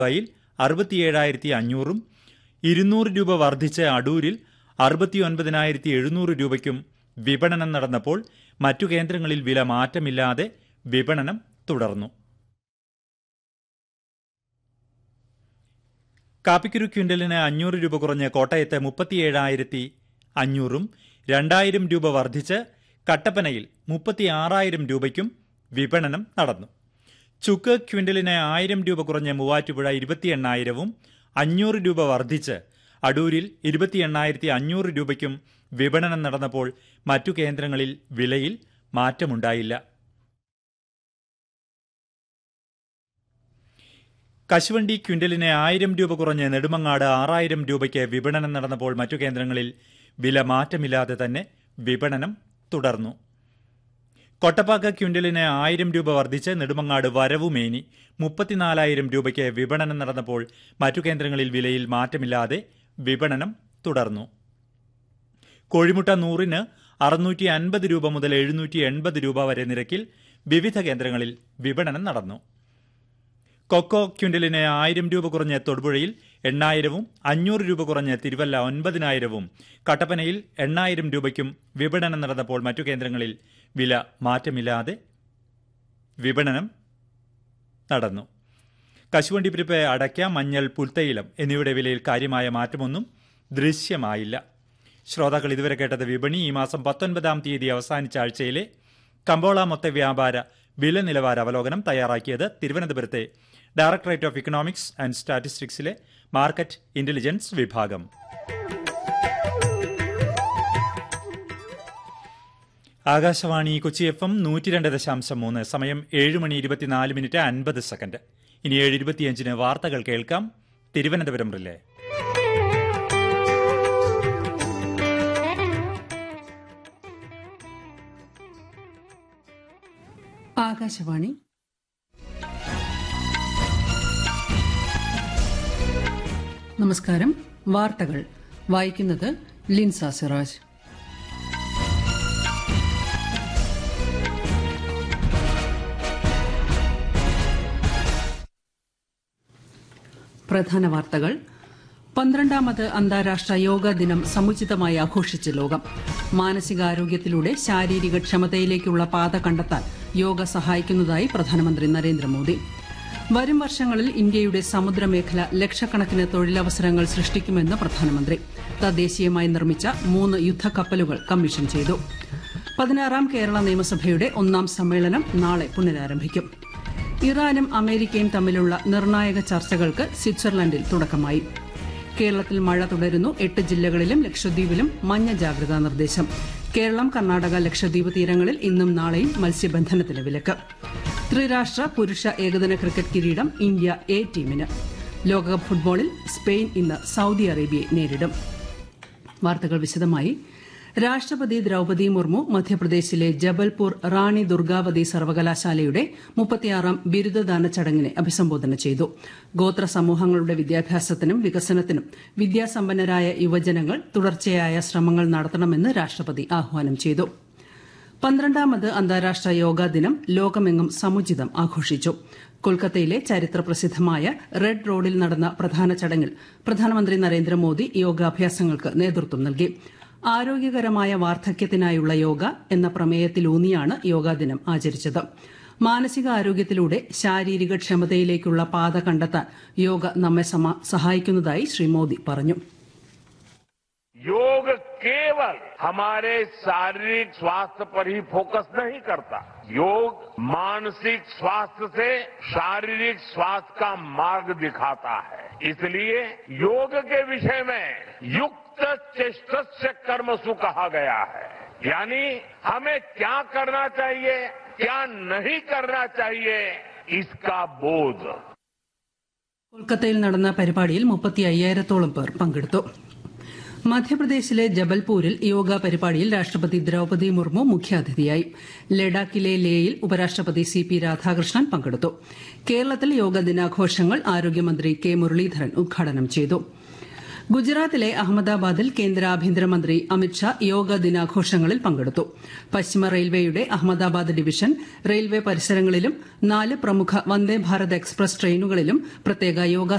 യിൽ അറുപത്തിയേഴായിരത്തി അഞ്ഞൂറും ഇരുന്നൂറ് രൂപ വർദ്ധിച്ച് അടൂരിൽ അറുപത്തിയൊൻപതിനായിരത്തി എഴുന്നൂറ് രൂപയ്ക്കും വിപണനം നടന്നപ്പോൾ മറ്റു കേന്ദ്രങ്ങളിൽ വില മാറ്റമില്ലാതെ വിപണനം തുടർന്നു കാപ്പിക്കുരു ക്വിന്റലിന് അഞ്ഞൂറ് രൂപ കുറഞ്ഞ് കോട്ടയത്ത് മുപ്പത്തിയേഴായിരത്തി അഞ്ഞൂറും രണ്ടായിരം രൂപ വർദ്ധിച്ച് കട്ടപ്പനയിൽ മുപ്പത്തിയാറായിരം രൂപയ്ക്കും വിപണനം നടന്നു ചുക്ക് ക്വിന്റലിന് ആയിരം രൂപ കുറഞ്ഞ് മൂവാറ്റുപുഴ ഇരുപത്തി എണ്ണായിരവും അഞ്ഞൂറ് രൂപ വർദ്ധിച്ച് അടൂരിൽ ഇരുപത്തി എണ്ണായിരത്തി അഞ്ഞൂറ് രൂപയ്ക്കും വിപണനം നടന്നപ്പോൾ മറ്റു കേന്ദ്രങ്ങളിൽ വിലയിൽ മാറ്റമുണ്ടായില്ല കശുവണ്ടി ക്വിന്റലിന് ആയിരം രൂപ കുറഞ്ഞ് നെടുമങ്ങാട് ആറായിരം രൂപയ്ക്ക് വിപണനം നടന്നപ്പോൾ മറ്റു കേന്ദ്രങ്ങളിൽ വില മാറ്റമില്ലാതെ തന്നെ വിപണനം തുടർന്നു കൊട്ടപ്പാക്ക ക്വിന്റലിന് ആയിരം രൂപ വർദ്ധിച്ച് നെടുമങ്ങാട് വരവുമേനി മുപ്പത്തിനാലായിരം രൂപയ്ക്ക് വിപണനം നടന്നപ്പോൾ മറ്റു കേന്ദ്രങ്ങളിൽ വിലയിൽ മാറ്റമില്ലാതെ വിപണനം തുടർന്നു കോഴിമുട്ട നൂറിന് അറുന്നൂറ്റി അൻപത് രൂപ മുതൽ എഴുന്നൂറ്റി എൺപത് രൂപ വരെ നിരക്കിൽ വിവിധ കേന്ദ്രങ്ങളിൽ വിപണനം നടന്നു കൊക്കോ ക്വിന്റലിന് ആയിരം രൂപ കുറഞ്ഞ് തൊടുപുഴയിൽ എണ്ണായിരവും അഞ്ഞൂറ് രൂപ കുറഞ്ഞ് തിരുവല്ല ഒൻപതിനായിരവും കട്ടപ്പനയിൽ എണ്ണായിരം രൂപയ്ക്കും വിപണനം നടന്നപ്പോൾ മറ്റു കേന്ദ്രങ്ങളിൽ വില മാറ്റമില്ലാതെ വിപണനം നടന്നു കശുവണ്ടി പരിപ്പ് അടയ്ക്ക മഞ്ഞൾ പുൽത്തൈലം എന്നിവയുടെ വിലയിൽ കാര്യമായ മാറ്റമൊന്നും ദൃശ്യമായില്ല ശ്രോതാക്കൾ ഇതുവരെ കേട്ടത് വിപണി ഈ മാസം പത്തൊൻപതാം തീയതി അവസാനിച്ച ആഴ്ചയിലെ കമ്പോള മൊത്ത വ്യാപാര വില നിലവാര അവലോകനം തയ്യാറാക്കിയത് തിരുവനന്തപുരത്തെ ഡയറക്ടറേറ്റ് ഓഫ് ഇക്കണോമിക്സ് ആൻഡ് സ്റ്റാറ്റിസ്റ്റിക്സിലെ മാർക്കറ്റ് ഇന്റലിജൻസ് വിഭാഗം ആകാശവാണി കൊച്ചി എഫ് എം നൂറ്റി രണ്ട് ദശാംശം മൂന്ന് സമയം ഏഴ് മണി ഇരുപത്തിനാല് മിനിറ്റ് അൻപത് സെക്കൻഡ് ഇനി ഏഴ് ഇരുപത്തിയഞ്ചിന് വാർത്തകൾ കേൾക്കാം തിരുവനന്തപുരം റിലേ ആകാശവാണി നമസ്കാരം വാർത്തകൾ വായിക്കുന്നത് ലിൻസ സിറാജ് പ്രധാന വാർത്തകൾ പന്ത്രണ്ടാമത് അന്താരാഷ്ട്ര യോഗ ദിനം സമുചിതമായി ആഘോഷിച്ച ലോകം മാനസികാരോഗ്യത്തിലൂടെ ശാരീരിക ക്ഷമതയിലേക്കുള്ള പാത കണ്ടെത്താൻ യോഗ സഹായിക്കുന്നതായി പ്രധാനമന്ത്രി നരേന്ദ്രമോദി വരും വർഷങ്ങളിൽ ഇന്ത്യയുടെ സമുദ്രമേഖല ലക്ഷക്കണക്കിന് തൊഴിലവസരങ്ങൾ സൃഷ്ടിക്കുമെന്ന് പ്രധാനമന്ത്രി തദ്ദേശീയമായി നിർമ്മിച്ച മൂന്ന് യുദ്ധക്കപ്പലുകൾ കമ്മീഷൻ ചെയ്തു പതിനാറാം കേരള നിയമസഭയുടെ ഒന്നാം സമ്മേളനം നാളെ പുനരാരംഭിക്കും ഇറാനും അമേരിക്കയും തമ്മിലുള്ള നിർണായക ചർച്ചകൾക്ക് സ്വിറ്റ്സർലൻഡിൽ തുടക്കമായി കേരളത്തിൽ മഴ തുടരുന്നു എട്ട് ജില്ലകളിലും ലക്ഷദ്വീപിലും മഞ്ഞ ജാഗ്രതാ നിർദ്ദേശം കേരളം കർണാടക ലക്ഷദ്വീപ് തീരങ്ങളിൽ ഇന്നും നാളെയും മത്സ്യബന്ധനത്തിന് വിലക്ക് ത്രിരാഷ്ട്ര പുരുഷ ഏകദിന ക്രിക്കറ്റ് കിരീടം ഇന്ത്യ എ ടീമിന് ലോകകപ്പ് ഫുട്ബോളിൽ സ്പെയിൻ ഇന്ന് സൌദി അറേബ്യയെ നേരിടും വാർത്തകൾ വിശദമായി രാഷ്ട്രപതി ദ്രൌപദി മുർമു മധ്യപ്രദേശിലെ ജബൽപൂർ റാണി ദുർഗാവതി സർവകലാശാലയുടെ മുപ്പത്തിയാറാം ബിരുദദാന ചടങ്ങിനെ അഭിസംബോധന ചെയ്തു ഗോത്ര സമൂഹങ്ങളുടെ വിദ്യാഭ്യാസത്തിനും വികസനത്തിനും വിദ്യാസമ്പന്നരായ യുവജനങ്ങൾ തുടർച്ചയായ ശ്രമങ്ങൾ നടത്തണമെന്ന് രാഷ്ട്രപതി ആഹ്വാനം ചെയ്തു പന്ത്രണ്ടാമത് അന്താരാഷ്ട്ര യോഗാ ദിനം ലോകമെങ്ങും സമുചിതം ആഘോഷിച്ചു കൊൽക്കത്തയിലെ ചരിത്രപ്രസിദ്ധമായ റെഡ് റോഡിൽ നടന്ന പ്രധാന ചടങ്ങിൽ പ്രധാനമന്ത്രി നരേന്ദ്രമോദി യോഗാഭ്യാസങ്ങൾക്ക് നേതൃത്വം നൽകി ആരോഗ്യകരമായ വാർദ്ധക്യത്തിനായുള്ള യോഗ എന്ന പ്രമേയത്തിലൂന്നിയാണ് യോഗാദിനം ആചരിച്ചത് മാനസികാരോഗ്യത്തിലൂടെ ശാരീരിക ക്ഷമതയിലേക്കുള്ള പാത കണ്ടെത്താൻ യോഗ നമ്മെ സഹായിക്കുന്നതായി ശ്രീ മോദി പറഞ്ഞു योग केवल हमारे शारीरिक स्वास्थ्य पर ही फोकस नहीं करता योग मानसिक स्वास्थ्य से शारीरिक स्वास्थ्य का मार्ग दिखाता है इसलिए योग के विषय में युक्त चेष्टस्य कर्मसु कहा गया है यानी हमें क्या करना चाहिए क्या नहीं करना चाहिए इसका बोध കൊൽക്കത്തയിൽ നടന്ന പരിപാടിയിൽ മുപ്പത്തി അയ്യായിരത്തോളം പേർ പങ്കെടുത്തു മധ്യപ്രദേശിലെ ജബൽപൂരിൽ യോഗ പരിപാടിയിൽ രാഷ്ട്രപതി ദ്രൌപദി മുർമു മുഖ്യാതിഥിയായി ലഡാക്കിലെ ലേയിൽ ഉപരാഷ്ട്രപതി സി പി രാധാകൃഷ്ണൻ പങ്കെടുത്തു കേരളത്തിൽ യോഗ ദിനാഘോഷങ്ങൾ ആരോഗ്യമന്ത്രി കെ മുരളീധരൻ ഉദ്ഘാടനം ചെയ്തു ഗുജറാത്തിലെ അഹമ്മദാബാദിൽ കേന്ദ്ര ആഭ്യന്തരമന്ത്രി അമിത്ഷാ യോഗ ദിനാഘോഷങ്ങളിൽ പങ്കെടുത്തു പശ്ചിമ റെയിൽവേയുടെ അഹമ്മദാബാദ് ഡിവിഷൻ റെയിൽവേ പരിസരങ്ങളിലും നാല് പ്രമുഖ വന്ദേ ഭാരത് എക്സ്പ്രസ് ട്രെയിനുകളിലും പ്രത്യേക യോഗ